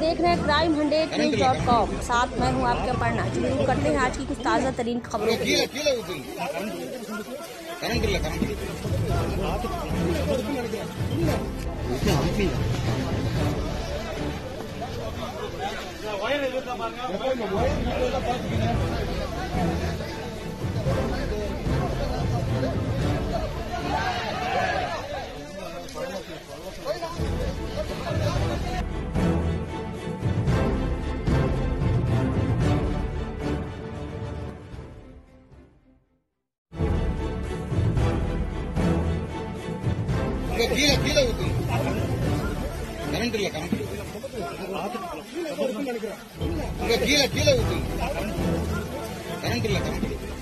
देख रहे हैं crime hundred news dot com साथ मैं हूँ आपके अपर्णा शुरू करते हैं आज की कुछ ताज़ा तरीन खबरों को கீழே கீழே ஊத்துங்க கரண்ட் இல்ல கரண்ட் இல்ல இங்க கீழே கீழே ஊத்துங்க கரண்ட் இல்ல கரண்ட் இங்க கீழே கீழே ஊத்துங்க கரண்ட் இல்ல கரண்ட்